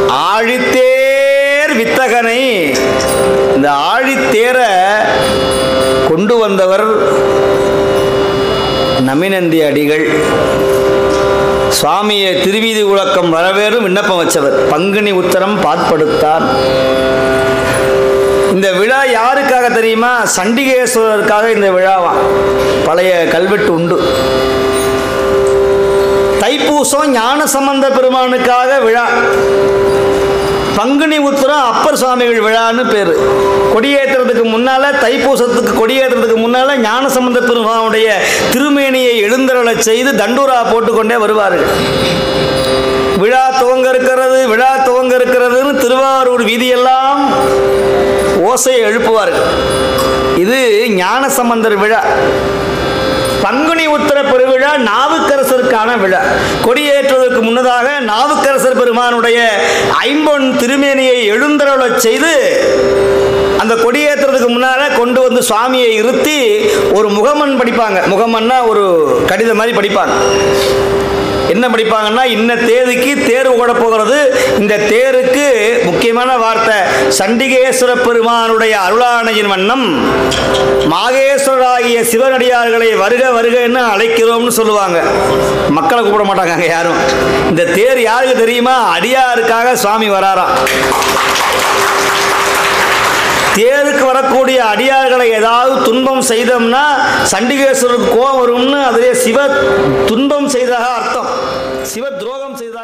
ஆழித்தேர் வித்தகனை இந்த ஆழித்தேரை கொண்டு வந்தவர் நமினந்தி அடிகள் சுவாமியை திருவீதி உலக்கம் வரவேறும் விண்ணப்பம் வச்சவர் பங்குனி உத்தரம் பாற்படுத்தார் இந்த விழா யாருக்காக தெரியுமா சண்டிகேஸ்வரருக்காக இந்த விழாவாம் பழைய கல்வெட்டு உண்டு தைப்பூசம் ஞானசம்பந்த பெருமானுக்காக விழா பங்குனி உத்திரம் அப்பர் சுவாமிகள் விழான்னு பேர் கொடியேற்றுறதுக்கு முன்னால தைப்பூசத்துக்கு கொடியேற்றுறதுக்கு முன்னால ஞானசம்பந்த பெருமானுடைய திருமேனியை எழுந்தருளச் செய்து தண்டூரா போட்டுக்கொண்டே வருவார்கள் விழா துவங்க இருக்கிறது விழா துவங்க இருக்கிறதுன்னு திருவாரூர் வீதியெல்லாம் ஓசையை எழுப்புவார்கள் இது ஞானசம்பந்தர் விழா பங்குனி உத்தர பெருவிழா நாவுக்கரசருக்கான விழா கொடியேற்றுவதற்கு முன்னதாக நாவுக்கரசர் பெருமானுடைய ஐம்பொன் திருமேனியை எழுந்தருளச் செய்து அந்த கொடியேற்றுறதுக்கு முன்னால கொண்டு வந்து சுவாமியை இருத்தி ஒரு முகமன் படிப்பாங்க முகமன்னா ஒரு கடிதம் மாதிரி படிப்பாங்க என்ன படிப்பாங்கன்னா இன்ன தேதிக்கு தேர் ஓட போகிறது இந்த தேருக்கு முக்கியமான வார்த்தை சண்டிகேஸ்வர பெருமானுடைய அருளாணையின் வண்ணம் மாகேஸ்வரராகிய சிவனடியார்களை வருக வருகன்னு அழைக்கிறோம்னு சொல்லுவாங்க மக்களை கூப்பிட மாட்டாங்க அங்க யாரும் இந்த தேர் யாருக்கு தெரியுமா அடியாருக்காக சுவாமி வராராம் தேருக்கு வரக்கூடிய அடியார்களை ஏதாவது துன்பம் செய்தோம்னா சண்டிகேஸ்வரருக்கு கோபம் வரும்னு அதிலே சிவ துன்பம் செய்ததாக அர்த்தம் சிவ துரோகம் செய்த